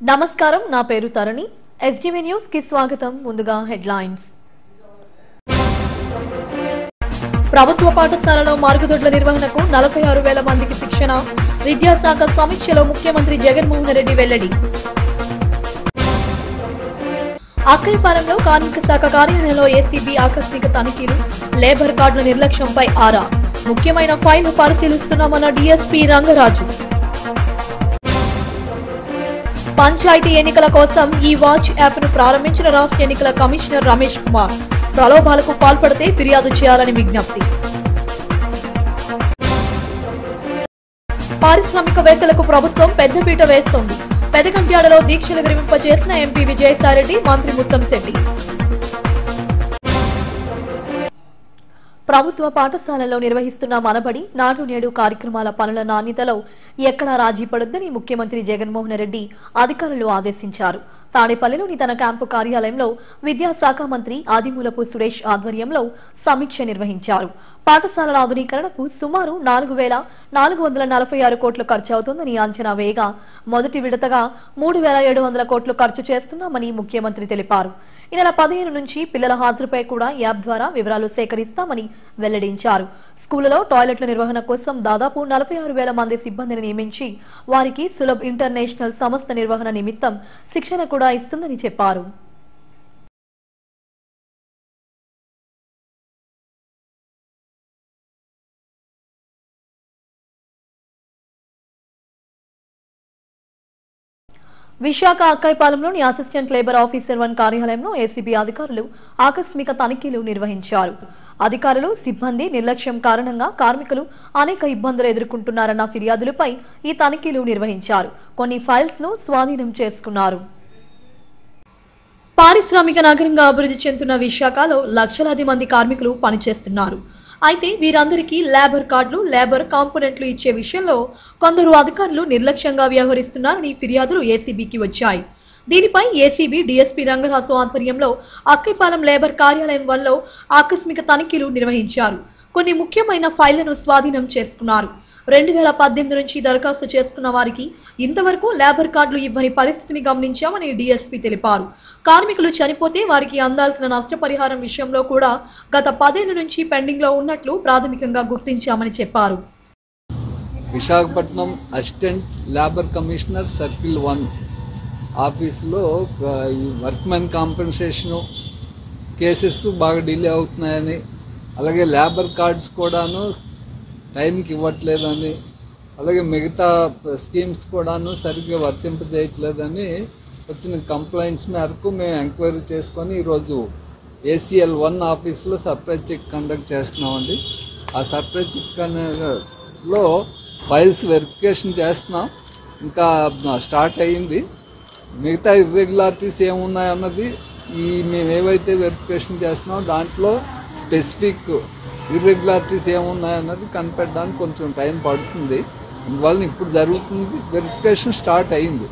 నమస్కారం నా పేరు తరణి ఎస్జీవీ న్యూస్ కి స్వాగతం ముందుగా హెడ్లైన్స్ ప్రభుత్వ పాఠశాలలో మార్గదొడ్ల నిర్వహణకు నలభై ఆరు వేల మందికి శిక్షణ విద్యాశాఖ సమీక్షలో ముఖ్యమంత్రి జగన్మోహన్ రెడ్డి వెల్లడి అక్కయ్యపాలెంలో కార్మిక శాఖ కార్యాలయంలో ఏసీబీ ఆకస్మిక తనిఖీలు లేబర్ కార్డుల నిర్లక్ష్యంపై ఆరా ముఖ్యమైన ఫైల్ పరిశీలిస్తున్నామన్న డీఎస్పీ రంగరాజు పంచాయతీ ఎన్నికల కోసం ఈ వాచ్ యాప్ ను ప్రారంభించిన రాష్ట్ర ఎన్నికల కమిషనర్ రమేష్ కుమార్ ప్రలోభాలకు పాల్పడితే ఫిర్యాదు చేయాలని విజ్ఞప్తి పారిశ్రామికవేత్తలకు ప్రభుత్వం పెద్దపీట వేస్తోంది పెదగంట్యాడలో దీక్షలు విరమింపజేసిన ఎంపీ విజయసాయిరెడ్డి మంత్రి ముత్తంశెట్టి ప్రభుత్వ పాఠశాలల్లో నిర్వహిస్తున్న మనబడి నాడు నేడు కార్యక్రమాల పనుల నాణ్యతలో ఎక్కడా రాజీ పడొద్దని ముఖ్యమంత్రి జగన్మోహన్ రెడ్డి అధికారులు ఆదేశించారు తాడేపల్లిలోని తన క్యాంపు కార్యాలయంలో విద్యాశాఖ మంత్రి ఆదిమూలపు సురేష్ ఆధ్వర్యంలో సమీక్ష నిర్వహించారు పాఠశాలల ఆధునీకరణకు సుమారు నాలుగు వేల నాలుగు వందల నలభై ఆరు కోట్లు ఖర్చు అవుతుందని అంచనా వేయగా మొదటి విడతగా మూడు వేల ఏడు వందల కోట్లు ఖర్చు చేస్తున్నామని ముఖ్యమంత్రి తెలిపారు ఈ నెల పదిహేను నుంచి పిల్లల హాజరుపై కూడా యాప్ ద్వారా వివరాలు సేకరిస్తామని వెల్లడించారు స్కూళ్లలో టాయిలెట్ల నిర్వహణ కోసం దాదాపు నలభై ఆరు వేల మంది సిబ్బందిని నియమించి వారికి సులభ్ ఇంటర్నేషనల్ సంస్థ నిర్వహణ నిమిత్తం శిక్షణ కూడా ఇస్తుందని చెప్పారు విశాఖ అక్కాయిపాలెంలోని అసిస్టెంట్ లేబర్ ఆఫీసర్ వన్ కార్యాలయంలో ఏసీబీ అధికారులు ఆకస్మిక తనిఖీలు నిర్వహించారు అధికారులు సిబ్బంది నిర్లక్ష్యం కారణంగా కార్మికులు అనేక ఇబ్బందులు ఎదుర్కొంటున్నారన్న ఫిర్యాదులపై ఈ తనిఖీలు నిర్వహించారు కొన్ని ఫైల్స్ ను స్వాధీనం చేసుకున్నారు పారిశ్రామిక నగరంగా అభివృద్ధి చెందుతున్న విశాఖలో లక్షలాది మంది కార్మికులు పనిచేస్తున్నారు అయితే వీరందరికీ లేబర్ కార్డులు లేబర్ కాంపోనెంట్లు ఇచ్చే విషయంలో కొందరు అధికారులు నిర్లక్ష్యంగా వ్యవహరిస్తున్నారని ఫిర్యాదులు ఏసీబీకి వచ్చాయి దీనిపై ఏసీబీ డీఎస్పీ రంగరాజు ఆధ్వర్యంలో అక్కైపాలెం లేబర్ కార్యాలయం వల్ల ఆకస్మిక తనిఖీలు నిర్వహించారు కొన్ని ముఖ్యమైన ఫైళ్లను స్వాధీనం చేసుకున్నారు రెండు వేల పద్దెనిమిది నుంచి దరఖాస్తు చేసుకున్న వారికి ఇంతవరకు లేబర్ కార్డులు ఇవ్వని పరిస్థితిని గమనించామని డీఎస్పీ తెలిపారు కార్మికులు చనిపోతే వారికి అందాల్సిన నష్టపరిహారం విషయంలో కూడా గత పదేళ్ల నుంచి పెండింగ్ లో ఉన్నట్లు ప్రాథమికంగా గుర్తించామని చెప్పారు Visakhapatnam assistant labour commissioner circle one ఆఫీస్లో ఆ, ఈ వర్క్మెన్ కాంపెన్సేషను కేసెస్ బాగా డిలే అవుతున్నాయని అలాగే లేబర్ కార్డ్స్ కూడాను టైంకి ఇవ్వట్లేదని అలాగే మిగతా స్కీమ్స్ కూడాను సరిగ్గా వర్తింపజేయట్లేదని వచ్చిన కంప్లైంట్స్ మేరకు మేము ఎంక్వైరీ చేసుకొని ఈరోజు ఏసీఎల్ వన్ ఆఫీస్లో సర్ప్రైజ్ చెక్ కండక్ట్ చేస్తున్నామండి ఆ సర్ప్రైజ్ చెక్ లో ఫైల్స్ వెరిఫికేషన్ చేస్తున్నాం ఇంకా స్టార్ట్ అయ్యింది మిగతా ఇర్రెగ్యులారిటీస్ ఏమున్నాయి అన్నది ఈ మేము ఏవైతే వెరిఫికేషన్ చేస్తున్నామో దాంట్లో స్పెసిఫిక్ ఇర్రెగ్యులారిటీస్ ఏమున్నాయి అన్నది కనిపెట్టడానికి కొంచెం టైం పడుతుంది అందువల్ల ఇప్పుడు జరుగుతుంది వెరిఫికేషన్ స్టార్ట్ అయింది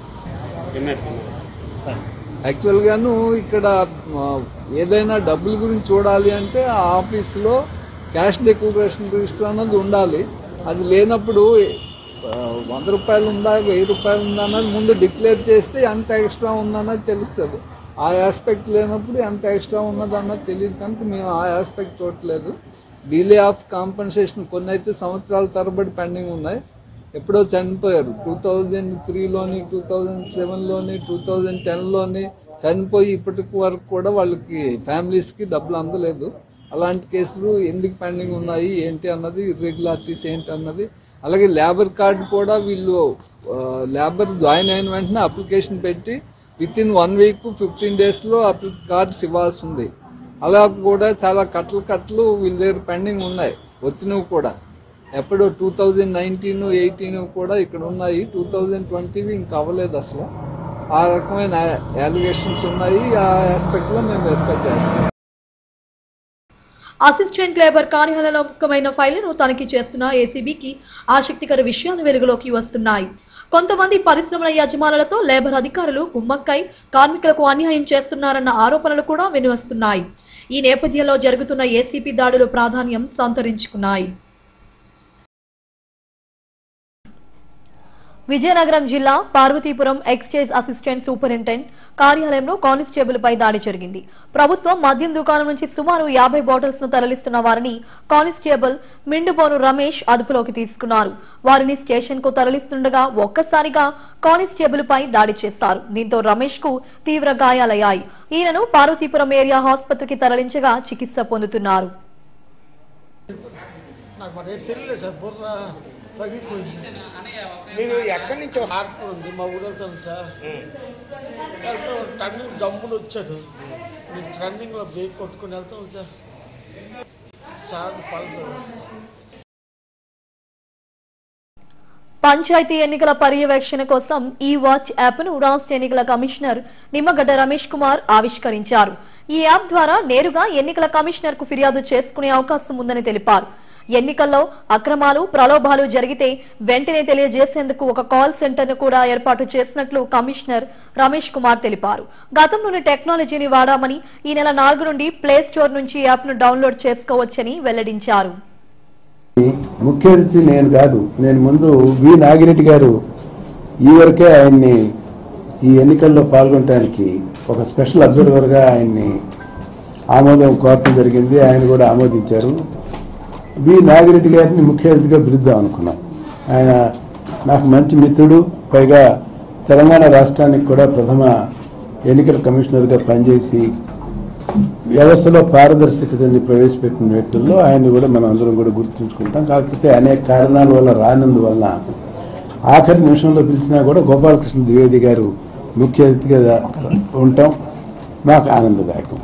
యాక్చువల్గాను ఇక్కడ ఆ, ఏదైనా డబ్బుల గురించి చూడాలి అంటే ఆ ఆఫీస్లో క్యాష్ డిక్లరేషన్ రిజిస్టర్ అన్నది ఉండాలి అది లేనప్పుడు ఆ, వంద రూపాయలు ఉందా వెయ్యి రూపాయలు ఉందా అన్నది ముందు డిక్లేర్ చేస్తే ఎంత ఎక్స్ట్రా ఉందన్నది తెలుస్తుంది ఆ ఆస్పెక్ట్ లేనప్పుడు ఎంత ఎక్స్ట్రా ఉన్నది అన్నది తెలియదు కనుక మేము ఆ ఆస్పెక్ట్ చూడట్లేదు డిలే ఆఫ్ కాంపన్సేషన్ కొన్ని అయితే సంవత్సరాల తరబడి పెండింగ్ ఉన్నాయి ఎప్పుడో చనిపోయారు టూ థౌజండ్ త్రీలోని టూ థౌజండ్ సెవెన్లోని టూ థౌజండ్ టెన్లోని చనిపోయి ఇప్పటి వరకు కూడా వాళ్ళకి ఫ్యామిలీస్కి డబ్బులు అందలేదు అలాంటి కేసులు ఎందుకు పెండింగ్ ఉన్నాయి ఏంటి అన్నది ఇర్రెగ్యులారిటీస్ ఏంటి అన్నది అలాగే లేబర్ కార్డు కూడా వీళ్ళు లేబర్ జాయిన్ అయిన వెంటనే అప్లికేషన్ పెట్టి within one week fifteen డేస్లో అప్లి కార్డ్స్ ఇవ్వాల్సి ఉంది అలా కూడా చాలా కట్టలు కట్టలు వీళ్ళ దగ్గర పెండింగ్ ఉన్నాయి వచ్చినవి కూడా ఎప్పుడు టూ థౌజండ్ నైన్టీన్ ఎయిటీన్ కూడా ఇక్కడ ఉన్నాయి టూ థౌజండ్ ట్వంటీవి ఇంకా అవ్వలేదు అసలు ఆ రకమైన అలిగేషన్స్ ఉన్నాయి ఆ ఆస్పెక్ట్లో మేము వెరిఫై చేస్తాం అసిస్టెంట్ లేబర్ కార్యాలయంలో ముఖ్యమైన ఫైళ్లను తనిఖీ చేస్తున్న ఏసీబీకి ఆసక్తికర విషయాలు వెలుగులోకి వస్తున్నాయి కొంతమంది పరిశ్రమల యజమానులతో లేబర్ అధికారులు కుమ్మక్కై కార్మికులకు అన్యాయం చేస్తున్నారన్న ఆరోపణలు కూడా వినివస్తున్నాయి ఈ నేపథ్యంలో జరుగుతున్న ఏసీపీ దాడులు ప్రాధాన్యం సంతరించుకున్నాయి విజయనగరం జిల్లా పార్వతీపురం ఎక్స్చేంజ్ అసిస్టెంట్ సూపరింటెండెంట్ కార్యాలయంలో కానిస్టేబుల్ పై దాడి జరిగింది ప్రభుత్వం మద్యం దుకాణం నుంచి సుమారు యాభై బాటిల్స్ ను తరలిస్తున్న వారిని కానిస్టేబుల్ మిండుబోను రమేష్ అదుపులోకి తీసుకున్నారు వారిని స్టేషన్ కు తరలిస్తుండగా ఒక్కసారిగా కానిస్టేబుల్ పై దాడి చేశారు దీంతో రమేష్ కు తీవ్ర గాయాలయ్యాయి ఈయనను పార్వతీపురం ఏరియా ఆసుపత్రికి తరలించగా చికిత్స పొందుతున్నారు నాకు మరి ఏం తెలియలేదు సార్ బుర్ర తగ్గిపోయింది మీరు ఎక్కడి నుంచో హార్పర్ ఉంది మా ఊరు వెళ్తాను సార్ వెళ్తాను టర్నింగ్ దమ్ముడు వచ్చాడు నేను టర్నింగ్లో బ్రేక్ కొట్టుకుని వెళ్తాను సార్ సార్ పడదు పంచాయతీ ఎన్నికల పర్యవేక్షణ కోసం ఈ వాచ్ యాప్ ను రాష్ట్ర ఎన్నికల కమిషనర్ నిమ్మగడ్డ రమేష్ కుమార్ ఆవిష్కరించారు ఈ యాప్ ద్వారా నేరుగా ఎన్నికల కమిషనర్ కు ఫిర్యాదు చేసుకునే అవకాశం ఉందని తెలిపారు ఎన్నికల్లో అక్రమాలు ప్రలోభాలు జరిగితే వెంటనే తెలియజేసేందుకు ఒక కాల్ సెంటర్ ను కూడా ఏర్పాటు చేసినట్లు కమిషనర్ రమేష్ కుమార్ తెలిపారు గతంలోని టెక్నాలజీని వాడామని ఈ నెల నాలుగు నుండి ప్లే స్టోర్ నుంచి యాప్ ను డౌన్లోడ్ చేసుకోవచ్చని వెల్లడించారు ముఖ్య అతిథి నేను కాదు నేను ముందు వి నాగిరెడ్డి గారు ఈ వరకే ఆయన్ని ఈ ఎన్నికల్లో పాల్గొనడానికి ఒక స్పెషల్ అబ్జర్వర్గా ఆయన్ని ఆమోదం కోరటం జరిగింది ఆయన కూడా ఆమోదించారు వి నాగిరెడ్డి గారిని ముఖ్య అతిథిగా పిలుద్దాం అనుకున్నాం ఆయన నాకు మంచి మిత్రుడు పైగా తెలంగాణ రాష్ట్రానికి కూడా ప్రథమ ఎన్నికల కమిషనర్గా పనిచేసి వ్యవస్థలో పారదర్శకతని ప్రవేశపెట్టిన వ్యక్తుల్లో ఆయన్ని కూడా మనం అందరం కూడా గుర్తుంచుకుంటాం కాకపోతే అనేక కారణాల వల్ల రానందువల్ల ఆఖరి నిమిషంలో పిలిచినా కూడా గోపాలకృష్ణ ద్వివేది గారు ముఖ్య అతిథిగా ఉంటాం మాకు ఆనందదాయకం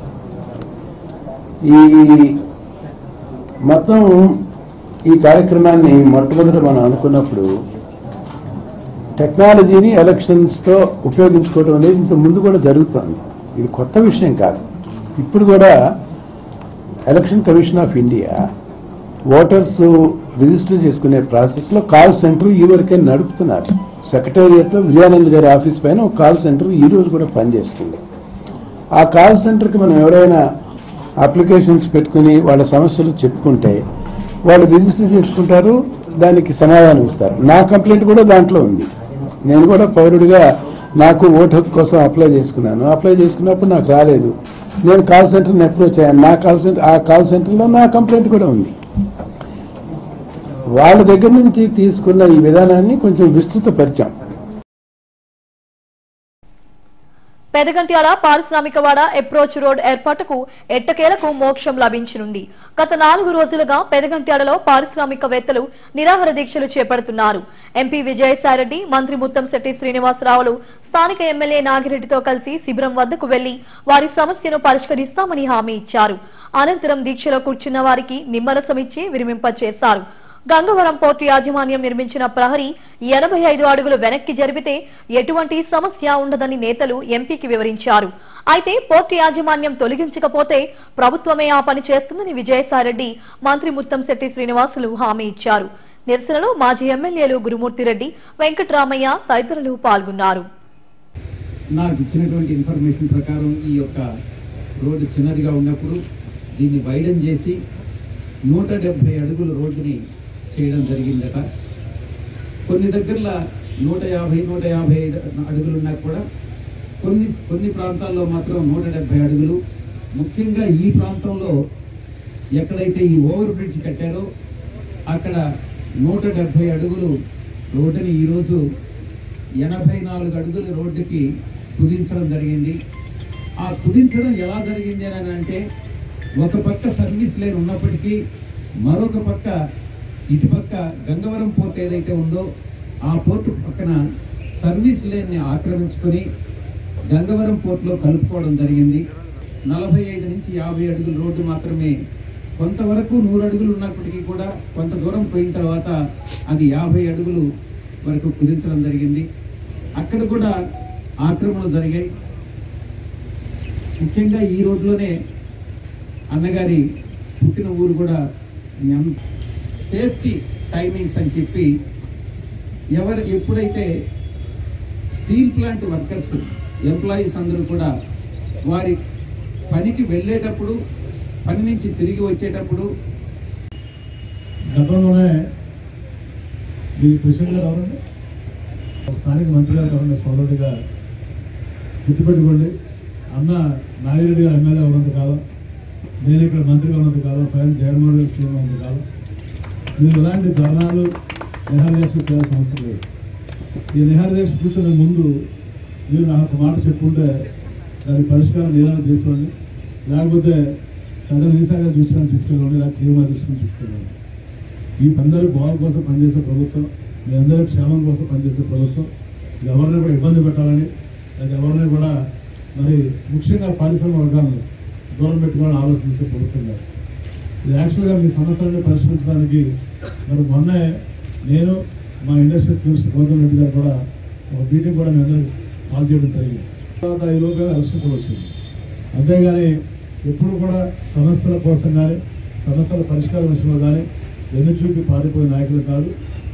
ఈ మొత్తం ఈ కార్యక్రమాన్ని మొట్టమొదట మనం అనుకున్నప్పుడు టెక్నాలజీని ఎలక్షన్స్తో ఉపయోగించుకోవడం అనేది ఇంత ముందు కూడా జరుగుతోంది ఇది కొత్త విషయం కాదు ఇప్పుడు కూడా election commission of India voters register చేసుకునే ప్రాసెస్లో కాల్ సెంటర్ ఈ వరకే నడుపుతున్నారు సెక్రటేరియట్లో విజయానంద్ గారి ఆఫీస్ పైన ఒక కాల్ సెంటర్ ఈ రోజు కూడా పనిచేస్తుంది ఆ కాల్ సెంటర్కి మనం ఎవరైనా అప్లికేషన్స్ పెట్టుకుని వాళ్ళ సమస్యలు చెప్పుకుంటే వాళ్ళు రిజిస్టర్ చేసుకుంటారు దానికి సమాధానం ఇస్తారు నా కంప్లైంట్ కూడా దాంట్లో ఉంది నేను కూడా పౌరుడిగా నాకు ఓటు హక్కు కోసం అప్లై చేసుకున్నాను అప్లై చేసుకున్నప్పుడు నాకు రాలేదు నేను కాల్ సెంటర్ని అప్రోచ్ అయ్యాను నా కాల్ సెంటర్ ఆ కాల్ సెంటర్లో నా కంప్లైంట్ కూడా ఉంది వాళ్ళ దగ్గర నుంచి తీసుకున్న ఈ విధానాన్ని కొంచెం విస్తృతపరిచాం పెదగంట్యాల పారిశ్రామికవాడ అప్రోచ్ రోడ్ ఏర్పాటుకు ఎట్టకేలకు మోక్షం లభించనుంది గత నాలుగు రోజులుగా పెదగంట్యాలలో పారిశ్రామికవేత్తలు నిరాహార దీక్షలు చేపడుతున్నారు ఎంపీ విజయసాయిరెడ్డి మంత్రి ముత్తంశెట్టి శ్రీనివాసరావులు స్థానిక ఎమ్మెల్యే నాగిరెడ్డితో కలిసి శిబిరం వద్దకు వెళ్లి వారి సమస్యను పరిష్కరిస్తామని హామీ ఇచ్చారు అనంతరం దీక్షలో కూర్చున్న వారికి నిమ్మరసం ఇచ్చి విరమింపచేశారు గంగవరం పోర్టు యాజమాన్యం నిర్మించిన ప్రహరీ ఎనభై ఐదు అడుగులు వెనక్కి జరిపితే ఎటువంటి సమస్య ఉండదని నేతలు ఎంపీకి వివరించారు అయితే పోర్టు యాజమాన్యం తొలగించకపోతే ప్రభుత్వమే ఆ పని చేస్తుందని విజయసాయిరెడ్డి మంత్రి ముత్తంశెట్టి శ్రీనివాసులు హామీ ఇచ్చారు నిరసనలో మాజీ ఎమ్మెల్యేలు గురుమూర్తిరెడ్డి వెంకట్రామయ్య తదితరులు పాల్గొన్నారు నాకు ఇచ్చినటువంటి ఇన్ఫర్మేషన్ ప్రకారం ఈ యొక్క రోడ్డు చిన్నదిగా ఉన్నప్పుడు దీన్ని వైడన్ చేసి నూట డెబ్భై అడుగుల రోడ్డుని చేయడం జరిగిందట కొన్ని దగ్గరలో నూట యాభై నూట యాభై ఐదు అడుగులు ఉన్నా కూడా కొన్ని కొన్ని ప్రాంతాల్లో మాత్రం నూట డెబ్భై అడుగులు ముఖ్యంగా ఈ ప్రాంతంలో ఎక్కడైతే ఈ ఓవర్ బ్రిడ్జ్ కట్టారో అక్కడ నూట డెబ్భై అడుగులు రోడ్డుని ఈరోజు ఎనభై నాలుగు అడుగుల రోడ్డుకి కుదించడం జరిగింది ఆ కుదించడం ఎలా జరిగింది అని అంటే ఒక పక్క సర్వీస్ లేన్ ఉన్నప్పటికీ మరొక పక్క ఇటుపక్క గంగవరం పోర్ట్ ఏదైతే ఉందో ఆ పోర్టు పక్కన సర్వీస్ లేన్ని ఆక్రమించుకొని గంగవరం పోర్టులో కలుపుకోవడం జరిగింది నలభై ఐదు నుంచి యాభై అడుగుల రోడ్డు మాత్రమే కొంతవరకు నూరు అడుగులు ఉన్నప్పటికీ కూడా కొంత దూరం పోయిన తర్వాత అది యాభై అడుగులు వరకు కుదించడం జరిగింది అక్కడ కూడా ఆక్రమణలు జరిగాయి ముఖ్యంగా ఈ రోడ్లోనే అన్నగారి పుట్టిన ఊరు కూడా నెం- సేఫ్టీ టైమింగ్స్ అని చెప్పి ఎవరు ఎప్పుడైతే స్టీల్ ప్లాంట్ వర్కర్స్ ఎంప్లాయీస్ అందరూ కూడా వారి పనికి వెళ్ళేటప్పుడు పని నుంచి తిరిగి వచ్చేటప్పుడు గతంలోనే మీ ప్రెసిడెంట్ గారు ఎవరండి స్థానిక మంత్రి గారు కాకుండా సోదరుడిగా గుర్తుపెట్టుకోండి అన్న నాగిరెడ్డి గారు ఎమ్మెల్యే ఉన్నంత కాలం నేను ఇక్కడ మంత్రిగా ఉన్నంత కాలం పైన జగన్మోహన్ రెడ్డి సీఎం ఉన్నంత కాలం మీరు ఎలాంటి ధర్నాలు నిహారదీక్ష చేయాల్సిన అవసరం లేదు ఈ నిహారదీక్ష కూర్చొని ముందు మీరు నాకు ఒక మాట చెప్పుకుంటే దానికి పరిష్కారం నేనైనా చేసుకోండి లేకపోతే పెద్ద వీసాగా దృష్టిని తీసుకెళ్ళండి లేకపోతే సీఎం గారి దృష్టిని తీసుకెళ్ళండి ఈ అందరి బాగు కోసం పనిచేసే ప్రభుత్వం మీ అందరి క్షేమం కోసం పనిచేసే ప్రభుత్వం ఎవరిని కూడా ఇబ్బంది పెట్టాలని అది ఎవరిని కూడా మరి ముఖ్యంగా పారిశ్రామిక వర్గాలను దూరం పెట్టుకోవాలని ఆలోచించే ప్రభుత్వం కాదు ఇది యాక్చువల్గా మీ సమస్యలను పరిష్కరించడానికి మరి మొన్నే నేను మా ఇండస్ట్రీస్ మినిస్టర్ గౌతమ్ రెడ్డి గారు కూడా ఒక మీటింగ్ కూడా మీ అందరూ కాల్ చేయడం జరిగింది తర్వాత ఈ లోపల ఎలక్షన్ కూడా వచ్చింది అంతేగాని ఎప్పుడు కూడా సమస్యల కోసం కానీ సమస్యల పరిష్కారం విషయంలో కానీ వెన్ను చూపి పారిపోయే నాయకులు కాదు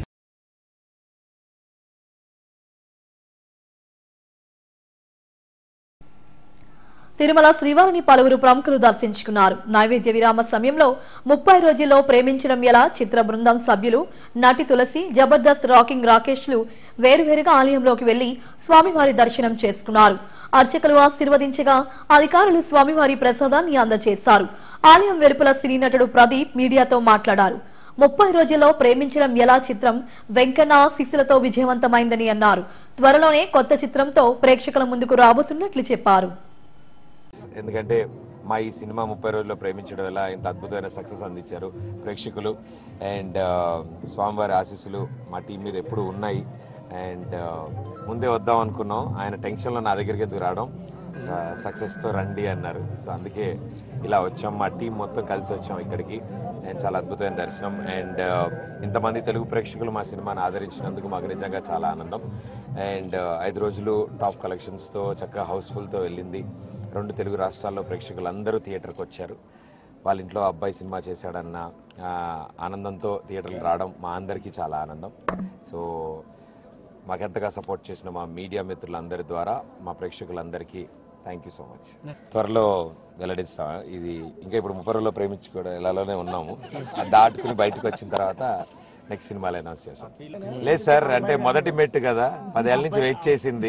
తిరుమల శ్రీవారిని పలువురు ప్రముఖులు దర్శించుకున్నారు నైవేద్య విరామ సమయంలో ముప్పై రోజుల్లో ప్రేమించడం ఎలా చిత్ర బృందం సభ్యులు నటి తులసి జబర్దస్త్ రాకింగ్ రాకేష్లు వేరువేరుగా ఆలయంలోకి వెళ్లి స్వామివారి దర్శనం చేసుకున్నారు అర్చకులు ఆశీర్వదించగా అధికారులు స్వామివారి ప్రసాదాన్ని అందజేశారు ఆలయం వెలుపల సినీ నటుడు ప్రదీప్ మీడియాతో మాట్లాడారు ముప్పై రోజుల్లో ప్రేమించడం ఎలా చిత్రం వెంకన్న ఆశీస్సులతో విజయవంతమైందని అన్నారు త్వరలోనే కొత్త చిత్రంతో ప్రేక్షకుల ముందుకు రాబోతున్నట్లు చెప్పారు ఎందుకంటే మా ఈ సినిమా ముప్పై రోజుల్లో ప్రేమించడం ఎలా ఇంత అద్భుతమైన సక్సెస్ అందించారు ప్రేక్షకులు అండ్ స్వామివారి ఆశీస్సులు మా టీం మీద ఎప్పుడు ఉన్నాయి అండ్ ముందే వద్దాం అనుకున్నాం ఆయన టెన్షన్లో నా దగ్గరికి ఎందుకు రావడం సక్సెస్తో రండి అన్నారు సో అందుకే ఇలా వచ్చాం మా టీం మొత్తం కలిసి వచ్చాం ఇక్కడికి అండ్ చాలా అద్భుతమైన దర్శనం అండ్ ఇంతమంది తెలుగు ప్రేక్షకులు మా సినిమాని ఆదరించినందుకు మాకు నిజంగా చాలా ఆనందం అండ్ ఐదు రోజులు టాప్ కలెక్షన్స్తో చక్కగా హౌస్ఫుల్తో వెళ్ళింది రెండు తెలుగు రాష్ట్రాల్లో ప్రేక్షకులు అందరూ థియేటర్కి వచ్చారు వాళ్ళ ఇంట్లో అబ్బాయి సినిమా చేశాడన్న ఆ, ఆనందంతో థియేటర్కి రావడం మా అందరికీ చాలా ఆనందం సో మాకెంతగా సపోర్ట్ చేసిన మా మీడియా మిత్రులందరి ద్వారా మా ప్రేక్షకులందరికీ థ్యాంక్ యూ సో మచ్ త్వరలో వెల్లడిస్తాం ఇది ఇంకా ఇప్పుడు ముప్పై రోజుల్లో ప్రేమించుకోవడం ఎలాలోనే ఉన్నాము అది దాటుకుని బయటకు వచ్చిన తర్వాత నెక్స్ట్ సినిమాలు అనౌన్స్ చేస్తాం లేదు సార్ అంటే మొదటి మెట్టు కదా పదేళ్ళ నుంచి వెయిట్ చేసింది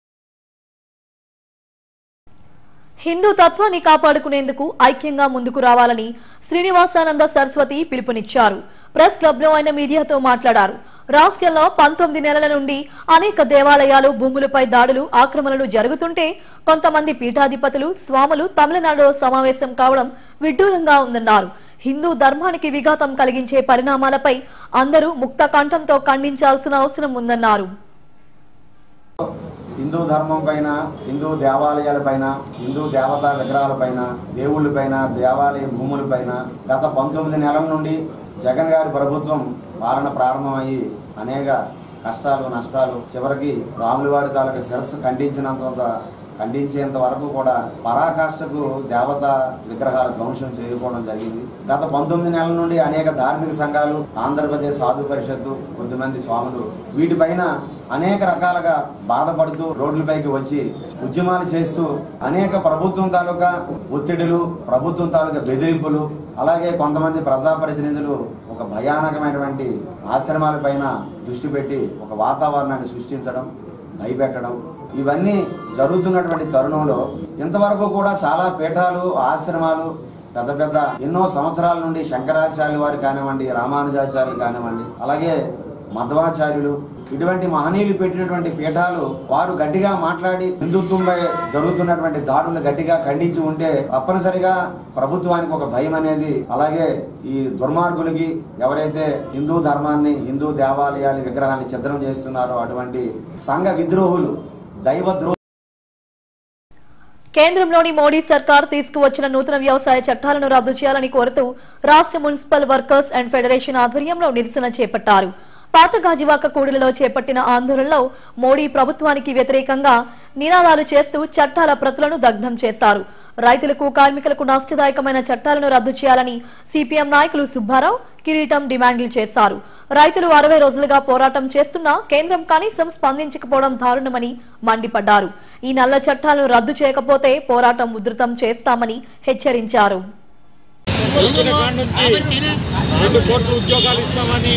హిందూ తత్వాన్ని కాపాడుకునేందుకు ఐక్యంగా ముందుకు రావాలని శ్రీనివాసానంద సరస్వతి పిలుపునిచ్చారు ప్రెస్ క్లబ్ లో ఆయన మీడియాతో మాట్లాడారు రాష్ట్రంలో పంతొమ్మిది నెలల నుండి అనేక దేవాలయాలు భూములపై దాడులు ఆక్రమణలు జరుగుతుంటే కొంతమంది పీఠాధిపతులు స్వాములు తమిళనాడులో సమావేశం కావడం విడ్డూరంగా ఉందన్నారు హిందూ ధర్మానికి విఘాతం కలిగించే పరిణామాలపై అందరూ ముక్త కంఠంతో ఖండించాల్సిన అవసరం ఉందన్నారు హిందూ ధర్మం పైన హిందూ దేవాలయాల పైన హిందూ దేవతా విగ్రహాల పైన దేవుళ్ళ పైన దేవాలయ భూముల పైన గత పంతొమ్మిది నెలల నుండి జగన్ గారి ప్రభుత్వం పాలన ప్రారంభమయ్యి అనేక కష్టాలు నష్టాలు చివరికి రాముల వారి తాలూకు శిరస్సు ఖండించినంత ఖండించేంత వరకు కూడా పరాకాష్ఠకు దేవత విగ్రహాల ధ్వంసం చేయకపోవడం జరిగింది గత పంతొమ్మిది నెలల నుండి అనేక ధార్మిక సంఘాలు ఆంధ్రప్రదేశ్ సాధు పరిషత్తు కొద్దిమంది స్వాములు వీటిపైన అనేక రకాలుగా బాధపడుతూ రోడ్లపైకి వచ్చి ఉద్యమాలు చేస్తూ అనేక ప్రభుత్వం తాలూకా ఒత్తిడులు ప్రభుత్వం తాలూకా బెదిరింపులు అలాగే కొంతమంది ప్రజాప్రతినిధులు ఒక భయానకమైనటువంటి ఆశ్రమాల పైన దృష్టి పెట్టి ఒక వాతావరణాన్ని సృష్టించడం భయపెట్టడం ఇవన్నీ జరుగుతున్నటువంటి తరుణంలో ఇంతవరకు కూడా చాలా పీఠాలు ఆశ్రమాలు పెద్ద పెద్ద ఎన్నో సంవత్సరాల నుండి శంకరాచార్యుల వారు కానివ్వండి రామానుజాచార్యులు కానివ్వండి అలాగే మధ్వాచార్యులు ఇటువంటి మహనీయులు పెట్టినటువంటి పీఠాలు వారు గట్టిగా మాట్లాడి హిందుత్వంపై జరుగుతున్నటువంటి దాడులు గట్టిగా ఖండించి ఉంటే తప్పనిసరిగా ప్రభుత్వానికి ఒక భయం అనేది అలాగే ఈ దుర్మార్గులకి ఎవరైతే హిందూ ధర్మాన్ని హిందూ దేవాలయాల విగ్రహాన్ని ఛిద్రం చేస్తున్నారో అటువంటి సంఘ విద్రోహులు దైవ ద్రోహులు కేంద్రంలోని మోడీ సర్కార్ తీసుకువచ్చిన నూతన వ్యవసాయ చట్టాలను రద్దు చేయాలని కోరుతూ రాష్ట్ర మున్సిపల్ వర్కర్స్ అండ్ ఫెడరేషన్ ఆధ్వర్యంలో నిరసన చేపట్టారు పాత గాజువాక కూడలిలో చేపట్టిన ఆందోళనలో మోడీ ప్రభుత్వానికి వ్యతిరేకంగా నినాదాలు చేస్తూ చట్టాల ప్రతులను దగ్ధం చేశారు రైతులకు కార్మికులకు నష్టదాయకమైన చట్టాలను రద్దు చేయాలని సిపిఎం నాయకులు సుబ్బారావు కిరీటం డిమాండ్లు చేశారు రైతులు అరవై రోజులుగా పోరాటం చేస్తున్నా కేంద్రం కనీసం స్పందించకపోవడం దారుణమని మండిపడ్డారు ఈ నల్ల చట్టాలను రద్దు చేయకపోతే పోరాటం ఉధృతం చేస్తామని హెచ్చరించారు గెలిచిన కాడ నుంచి రెండు కోట్ల ఉద్యోగాలు ఇస్తామని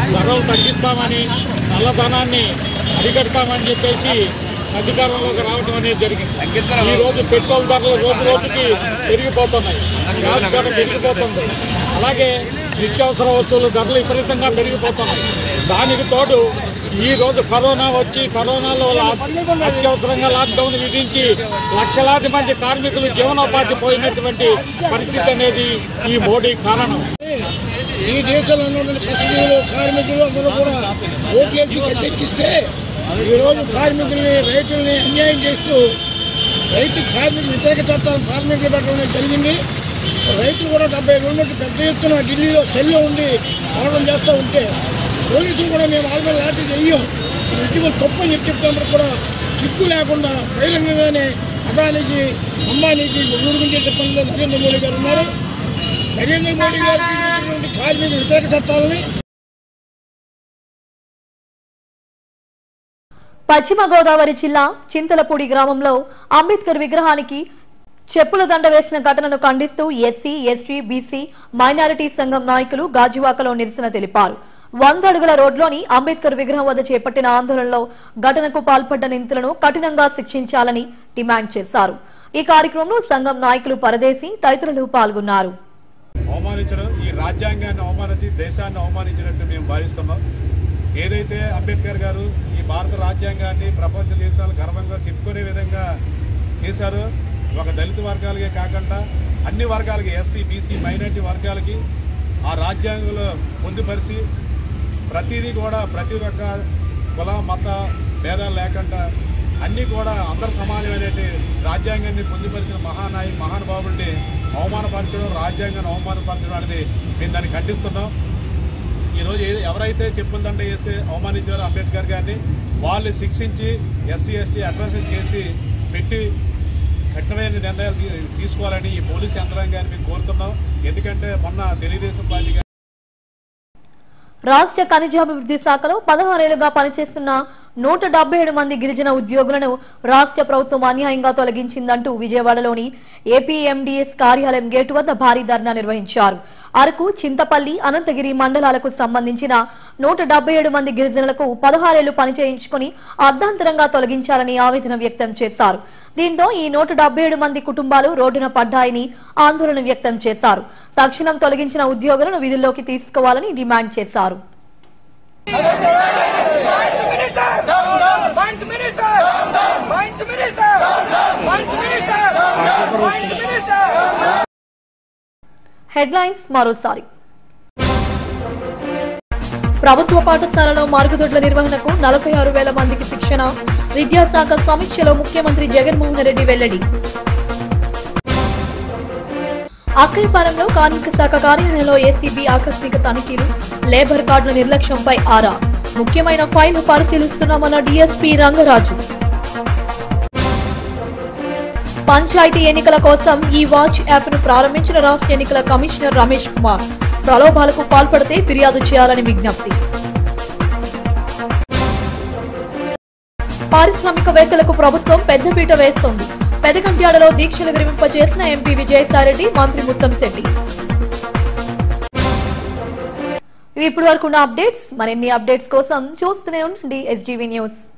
ధరలు తగ్గిస్తామని నల్లధనాన్ని అరికడతామని చెప్పేసి అధికారంలోకి రావడం అనేది జరిగింది ఈ రోజు పెట్రోల్ ధరలు రోజు రోజుకి పెరిగిపోతున్నాయి గ్యాస్ ధర పెరిగిపోతుంది అలాగే నిత్యావసర వస్తువుల ధరలు విపరీతంగా పెరిగిపోతున్నాయి దానికి తోడు ఈ రోజు కరోనా వచ్చి కరోనాలో లా- అత్యవసరంగా లాక్డౌన్ విధించి లక్షలాది మంది కార్మికులు జీవనోపాధి పోయినటువంటి పరిస్థితి అనేది ఈ మోడీ కారణం ఈ దేశంలో ఉన్నటువంటి కష్టజీవులు కార్మికులు అందరూ కూడా ఓట్లేసి గద్దెక్కిస్తే ఈరోజు కార్మికుల్ని రైతుల్ని అన్యాయం చేస్తూ రైతు కార్మిక వ్యతిరేక చట్టాలు కార్మికులు పెట్టడం జరిగింది రైతులు కూడా డెబ్బై రెండు పెద్ద ఎత్తున ఢిల్లీలో సెల్లో ఉండి పోరాటం చేస్తూ ఉంటే పోలీసులు కూడా మేము వాళ్ళ మీద లాంటి చెయ్యం ఇది ఇటీవల తప్పు అని చెప్పి చెప్తున్నప్పుడు కూడా సిగ్గు లేకుండా బహిరంగంగానే అదానికి అంబానీకి గురించి పనిలో నరేంద్ర మోడీ గారు ఉన్నారు నరేంద్ర మోడీ గారు తీసుకున్నటువంటి కార్మిక వ్యతిరేక చట్టాలని పశ్చిమ గోదావరి జిల్లా చింతలపూడి గ్రామంలో అంబేద్కర్ విగ్రహానికి చెప్పుల దండ వేసిన ఘటనను ఖండిస్తూ ఎస్సీ ఎస్టీ బీసీ మైనారిటీ సంఘం నాయకులు గాజువాకలో నిరసన తెలిపారు వంద అడుగుల రోడ్లోని అంబేద్కర్ విగ్రహం వద్ద చేపట్టిన ఆందోళనలో ఘటనకు పాల్పడ్డ నిందితులను కఠినంగా శిక్షించాలని డిమాండ్ చేశారు ఈ కార్యక్రమంలో సంఘం నాయకులు పరదేశి తదితరులు పాల్గొన్నారు అవమానించడం ఈ రాజ్యాంగాన్ని అవమానించి దేశాన్ని అవమానించినట్టు మేము భావిస్తున్నాం ఏదైతే అంబేద్కర్ గారు ఈ భారత రాజ్యాంగాన్ని ప్రపంచ దేశాలు గర్వంగా చెప్పుకునే విధంగా చేశారో ఒక దళిత వర్గాలకే కాకుండా అన్ని వర్గాలకి ఎస్సీ బీసీ మైనారిటీ వర్గాలకి ఆ రాజ్యాంగంలో పొందుపరిచి ప్రతిదీ కూడా ప్రతి ఒక్క కుల మత భేదాలు లేకుండా అన్నీ కూడా అందరు సమానమైనటువంటి రాజ్యాంగాన్ని పొందుపరిచిన మహానాయి మహానుభావుడిని అవమానపరచడం రాజ్యాంగాన్ని అవమానపరచడం అనేది మేము దాన్ని ఖండిస్తున్నాం ఈరోజు ఏ- ఎవరైతే చెప్పుందంటే వేసి అవమానించారో అంబేద్కర్ గారిని వాళ్ళు శిక్షించి ఎస్సీ ఎస్టీ అడ్రసెస్ చేసి పెట్టి కఠినమైన నిర్ణయాలు తీ- తీసుకోవాలని ఈ పోలీస్ యంత్రాంగాన్ని మేము కోరుతున్నాం ఎందుకంటే మొన్న తెలుగుదేశం పార్టీ గారు రాష్ట్ర ఖనిజాభివృద్ధి శాఖలో పదహారేళ్లుగా పనిచేస్తున్న నూట డెబ్బై ఏడు మంది గిరిజన ఉద్యోగులను రాష్ట్ర ప్రభుత్వం అన్యాయంగా తొలగించిందంటూ విజయవాడలోని ఏపీఎండిఎస్ కార్యాలయం గేటు వద్ద భారీ ధర్నా నిర్వహించారు అరకు చింతపల్లి అనంతగిరి మండలాలకు సంబంధించిన నూట డెబ్బై ఏడు మంది గిరిజనులకు పదహారేళ్లు పని చేయించుకుని అర్ధాంతరంగా తొలగించాలని ఆవేదన వ్యక్తం చేశారు దీంతో ఈ నూట డెబ్బై ఏడు మంది కుటుంబాలు రోడ్డున పడ్డాయని ఆందోళన వ్యక్తం చేశారు తక్షణం తొలగించిన ఉద్యోగులను విధుల్లోకి తీసుకోవాలని డిమాండ్ చేశారు హెడ్లైన్స్ మరోసారి ప్రభుత్వ పాఠశాలలో మార్గుదొడ్ల నిర్వహణకు నలభై ఆరు వేల మందికి శిక్షణ విద్యాశాఖ సమీక్షలో ముఖ్యమంత్రి జగన్మోహన్ రెడ్డి వెల్లడి అక్కయ్యపాలెంలో కార్మిక శాఖ కార్యాలయంలో ఏసీబీ ఆకస్మిక తనిఖీలు లేబర్ కార్డుల నిర్లక్ష్యంపై ఆరా ముఖ్యమైన ఫైల్ పరిశీలిస్తున్నామన్న డీఎస్పీ రంగరాజు పంచాయతీ ఎన్నికల కోసం ఈ వాచ్ యాప్ ను ప్రారంభించిన రాష్ట్ర ఎన్నికల కమిషనర్ రమేష్ కుమార్ ప్రలోభాలకు పాల్పడితే ఫిర్యాదు చేయాలని విజ్ఞప్తి పారిశ్రామికవేత్తలకు ప్రభుత్వం పెద్దపీట వేస్తోంది పెదగంట్యాడలో దీక్షలు విరమింపజేసిన ఎంపీ విజయసాయిరెడ్డి మంత్రి ముత్తంశెట్టి ఇవి ఇప్పుడు వరకు ఉన్న అప్డేట్స్ మరిన్ని అప్డేట్స్ కోసం చూస్తూనే ఉండండి ఎస్జీవీ న్యూస్